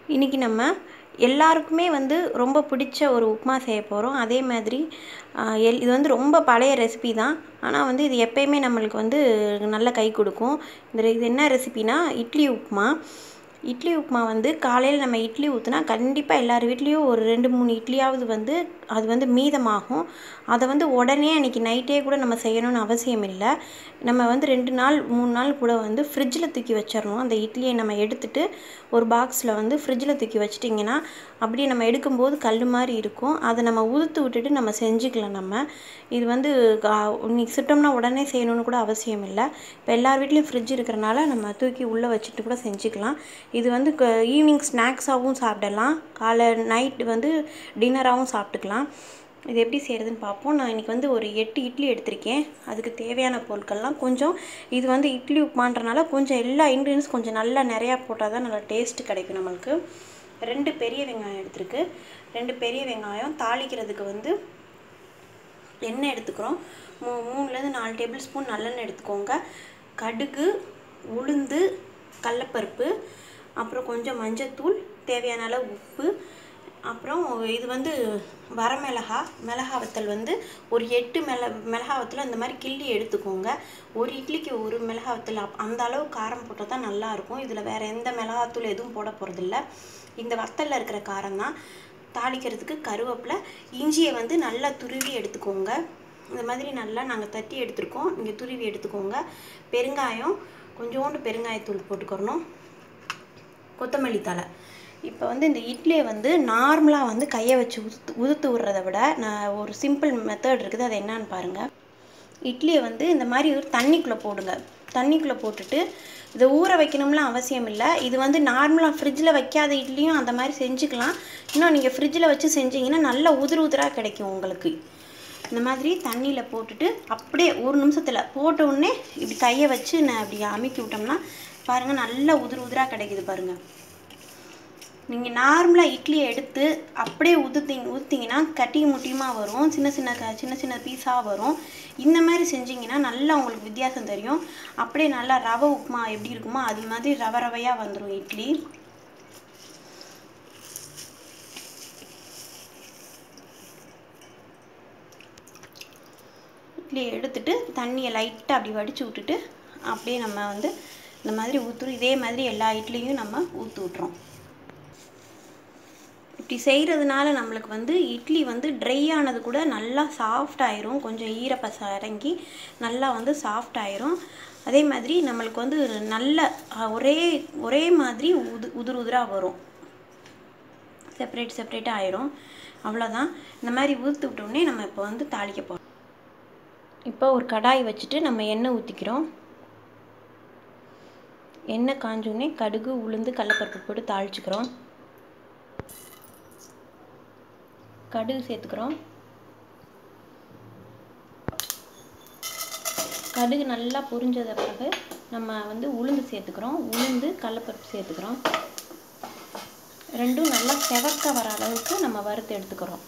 இன்றைக்கி நம்ம எல்லாருக்குமே வந்து ரொம்ப பிடிச்ச ஒரு உப்புமா செய்ய போகிறோம் அதே மாதிரி ஆஹ், எல் இது வந்து ரொம்ப பழைய ரெசிபி தான் ஆனால் வந்து இது எப்பயுமே நம்மளுக்கு வந்து நல்ல கை கொடுக்கும் இந்த இது என்ன ரெசிபினா இட்லி உப்புமா இட்லி உப்புமா வந்து காலையில் நம்ம இட்லி ஊற்றினா கண்டிப்பாக எல்லார் வீட்லேயும் ஒரு ரெண்டு மூணு இட்லியாவது வந்து அது வந்து மீதமாகும் அதை வந்து உடனே அன்றைக்கி நைட்டே கூட நம்ம செய்யணும்னு அவசியம் இல்லை நம்ம வந்து ரெண்டு நாள் மூணு நாள் கூட வந்து ஃப்ரிட்ஜில் தூக்கி வச்சிடணும் அந்த இட்லியை நம்ம எடுத்துட்டு ஒரு பாக்ஸில் வந்து ஃப்ரிட்ஜில் தூக்கி வச்சிட்டிங்கன்னா அப்படியே நம்ம எடுக்கும்போது கல் மாதிரி இருக்கும் அதை நம்ம உதுத்து விட்டுட்டு நம்ம செஞ்சுக்கலாம் நம்ம இது வந்து கா- இன்னைக்கு சுட்டோம்னா உடனே செய்யணும்னு கூட அவசியம் இல்லை இப்போ எல்லார் வீட்லேயும் ஃப்ரிட்ஜ் இருக்கிறனால நம்ம தூக்கி உள்ளே வச்சுட்டு கூட செஞ்சுக்கலாம் இது வந்து ஈவினிங் ஸ்நாக்ஸாகவும் சாப்பிடலாம் காலை நைட் வந்து டின்னராகவும் சாப்பிட்டுக்கலாம் இது எப்படி செய்கிறதுன்னு பார்ப்போம் நான் இன்றைக்கி வந்து ஒரு எட்டு இட்லி எடுத்திருக்கேன் அதுக்கு தேவையான பொருட்கள்லாம் கொஞ்சம் இது வந்து இட்லி உப்புமான்றனால கொஞ்சம் எல்லா இன்க்ரீடியன்ஸ் கொஞ்சம் நல்லா நிறையா போட்டால் தான் நல்லா டேஸ்ட் கிடைக்கும் நம்மளுக்கு ரெண்டு பெரிய வெங்காயம் எடுத்திருக்கு ரெண்டு பெரிய வெங்காயம் தாளிக்கிறதுக்கு வந்து எண்ணெய் எடுத்துக்கிறோம் மூ மூணுலேருந்து நாலு டேபிள் ஸ்பூன் நல்லெண்ணெய் எடுத்துக்கோங்க கடுகு உளுந்து கடலப்பருப்பு அப்புறம் கொஞ்சம் மஞ்சத்தூள் தேவையான அளவு உப்பு அப்புறம் இது வந்து வரமிளகா மிளகா வத்தல் வந்து ஒரு எட்டு மிள மிளகா வத்தல் இந்த மாதிரி கிள்ளி எடுத்துக்கோங்க ஒரு இட்லிக்கு ஒரு மிளகா வத்தல் அப்- அந்த அளவு காரம் போட்டால் தான் நல்லாயிருக்கும் இதில் வேறு எந்த மிளகாத்தூள் எதுவும் போட போகிறதில்ல இந்த வத்தலில் இருக்கிற காரம் தான் தாளிக்கிறதுக்கு கருவேப்பிலை இஞ்சியை வந்து நல்லா துருவி எடுத்துக்கோங்க இந்த மாதிரி நல்லா நாங்கள் தட்டி எடுத்துருக்கோம் இங்கே துருவி எடுத்துக்கோங்க பெருங்காயம் கொஞ்சோண்டு பெருங்காயத்தூள் போட்டுக்கிறணும் கொத்தமல்லி தழை இப்போ வந்து இந்த இட்லியை வந்து நார்மலாக வந்து கையை வச்சு உதுத்து உதுத்து விடுறத விட நான் ஒரு சிம்பிள் மெத்தட் இருக்குது அது என்னன்னு பாருங்கள் இட்லியை வந்து இந்த மாதிரி ஒரு தண்ணிக்குள்ளே போடுங்க தண்ணிக்குள்ளே போட்டுட்டு இதை ஊற வைக்கணும்லாம் அவசியம் இல்லை இது வந்து நார்மலாக ஃப்ரிட்ஜில் வைக்காத இட்லியும் அந்த மாதிரி செஞ்சுக்கலாம் இன்னும் நீங்கள் ஃப்ரிட்ஜில் வச்சு செஞ்சீங்கன்னா நல்லா உதிர் உதிராக கிடைக்கும் உங்களுக்கு இந்த மாதிரி தண்ணியில் போட்டுட்டு அப்படியே ஒரு நிமிஷத்தில் போட்ட உடனே இப்படி கையை வச்சு நான் அப்படி அமுக்கி விட்டோம்னா பாருங்கள் நல்லா உதிர் உதிராக கிடைக்குது பாருங்கள் நீங்கள் நார்மலாக இட்லியை எடுத்து அப்படியே உதுத்தீங்க ஊற்றிங்கன்னா கட்டியும் முட்டியுமாக வரும் சின்ன சின்ன க சின்ன சின்ன பீஸாக வரும் இந்த மாதிரி செஞ்சீங்கன்னா நல்லா உங்களுக்கு வித்தியாசம் தெரியும் அப்படியே நல்லா ரவை உப்புமா எப்படி இருக்குமோ அது மாதிரி ரவை ரவையாக வந்துடும் இட்லி இட்லியை எடுத்துட்டு தண்ணியை லைட்டாக அப்படி வடித்து விட்டுட்டு அப்படியே நம்ம வந்து இந்த மாதிரி ஊற்றுறோம் இதே மாதிரி எல்லா இட்லியும் நம்ம ஊற்றி விட்றோம் இப்படி செய்கிறதுனால நம்மளுக்கு வந்து இட்லி வந்து ட்ரை ஆனது கூட நல்லா சாஃப்ட் ஆயிரும் கொஞ்சம் ஈரப்பச இறங்கி நல்லா வந்து சாஃப்ட் ஆயிரும் அதே மாதிரி நம்மளுக்கு வந்து நல்ல அஹ், ஒரே ஒரே மாதிரி உது உதிர் உதிராக வரும் செப்பரேட் செப்பரேட்டாக ஆயிரும் அவ்வளோதான் இந்த மாதிரி ஊற்றி விட்டோடனே நம்ம இப்போ வந்து தாளிக்க போகிறோம் இப்போ ஒரு கடாய் வச்சுட்டு நம்ம எண்ணெய் ஊற்றிக்கிறோம் எண்ணெய் காஞ்சோடனே கடுகு உளுந்து கடலப்பருப்பு போட்டு தாளிச்சுக்கிறோம் கடுகு சேர்த்துக்கிறோம் கடுகு நல்லா பொரிஞ்சத பிறகு நம்ம வந்து உளுந்து சேர்த்துக்கிறோம் உளுந்து கடலப்பருப்பு சேர்த்துக்கிறோம் ரெண்டும் நல்லா செவக்க வர அளவுக்கு நம்ம வறுத்து எடுத்துக்கிறோம்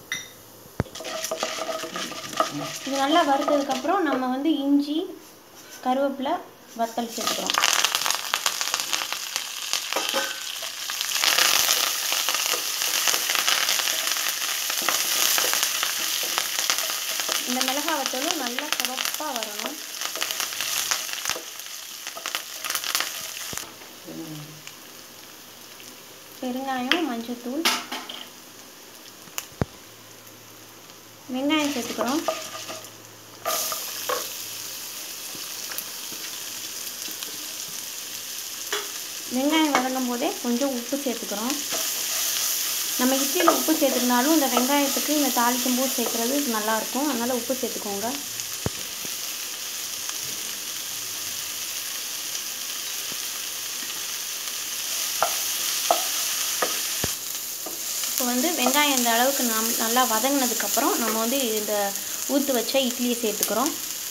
இது நல்லா வறுத்ததுக்கப்புறம் நம்ம வந்து இஞ்சி கருவேப்பிலை வத்தல் சேர்த்துக்கிறோம் இந்த மிளகாய் வத்தலும் நல்லா சிவப்பாக வரணும் பெருங்காயம் மஞ்சத்தூள் வெங்காயம் சேர்த்துக்கிறோம் வெங்காயம் வதங்கும் போதே கொஞ்சம் உப்பு சேர்த்துக்கிறோம் நம்ம இட்லியில் உப்பு சேர்த்துருந்தாலும் இந்த வெங்காயத்துக்கு இந்த தாளிக்கும் போது சேர்க்குறது நல்லாயிருக்கும் அதனால் உப்பு சேர்த்துக்கோங்க இப்போ வந்து வெங்காயம் இந்த அளவுக்கு நம் நல்லா வதங்கினதுக்கப்புறம் நம்ம வந்து இந்த ஊற்று வச்ச இட்லியை சேர்த்துக்கிறோம்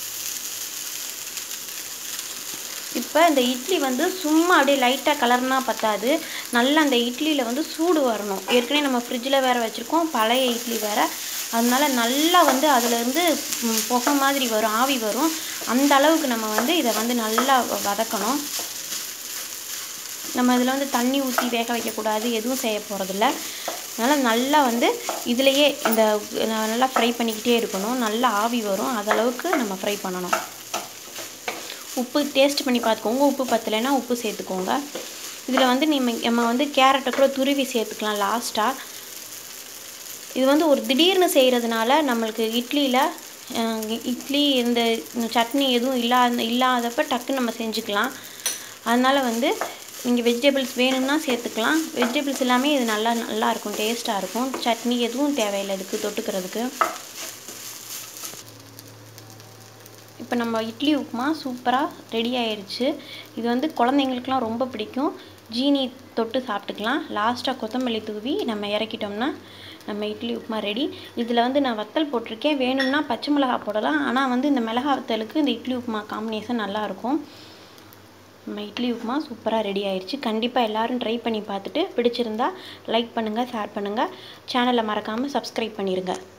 இப்போ இந்த இட்லி வந்து சும்மா அப்படியே லைட்டாக கலர்னா பத்தாது நல்லா அந்த இட்லியில் வந்து சூடு வரணும் ஏற்கனவே நம்ம ஃப்ரிட்ஜில் வேறு வச்சுருக்கோம் பழைய இட்லி வேறு அதனால நல்லா வந்து அதுலேருந்து ம், புகை மாதிரி வரும் ஆவி வரும் அந்த அளவுக்கு நம்ம வந்து இதை வந்து நல்லா வ- வதக்கணும் நம்ம இதில் வந்து தண்ணி ஊற்றி வேக வைக்கக்கூடாது எதுவும் செய்ய போகிறதில்ல அதனால் நல்லா வந்து இதிலையே இந்த நல்லா ஃப்ரை பண்ணிக்கிட்டே இருக்கணும் நல்லா ஆவி வரும் அதளவுக்கு நம்ம ஃப்ரை பண்ணணும் உப்பு டேஸ்ட் பண்ணி பார்த்துக்கோங்க உப்பு பத்தலைன்னா உப்பு சேர்த்துக்கோங்க இதில் வந்து நம்ம நம்ம வந்து கேரட்டை கூட துருவி சேர்த்துக்கலாம் லாஸ்ட்டாக இது வந்து ஒரு திடீர்னு செய்கிறதுனால நம்மளுக்கு இட்லியில் இட்லி இந்த சட்னி எதுவும் இல்லாத இல்லாதப்ப டக்குன்னு நம்ம செஞ்சுக்கலாம் அதனால் வந்து நீங்கள் வெஜிடபிள்ஸ் வேணும்னா சேர்த்துக்கலாம் வெஜிடபிள்ஸ் எல்லாமே இது நல்லா நல்லா இருக்கும் டேஸ்ட்டாக இருக்கும் சட்னி எதுவும் தேவையில்லை இதுக்கு தொட்டுக்கிறதுக்கு இப்போ நம்ம இட்லி உப்புமா சூப்பராக ரெடி ஆயிடுச்சு இது வந்து குழந்தைங்களுக்குலாம் ரொம்ப பிடிக்கும் ஜீனி தொட்டு சாப்பிட்டுக்கலாம் லாஸ்ட்டாக கொத்தமல்லி தூவி நம்ம இறக்கிட்டோம்னா நம்ம இட்லி உப்புமா ரெடி இதில் வந்து நான் வத்தல் போட்டிருக்கேன் வேணும்னா பச்சை மிளகா போடலாம் ஆனால் வந்து இந்த மிளகா வத்தலுக்கு இந்த இட்லி உப்புமா காம்பினேஷன் நல்லாயிருக்கும் நம்ம இட்லி உப்புமா சூப்பராக ரெடி ஆயிடுச்சு கண்டிப்பாக எல்லோரும் ட்ரை பண்ணி பார்த்துட்டு பிடிச்சிருந்தா லைக் பண்ணுங்கள் ஷேர் பண்ணுங்கள் சேனலை மறக்காமல் சப்ஸ்கிரைப் பண்ணிடுங்க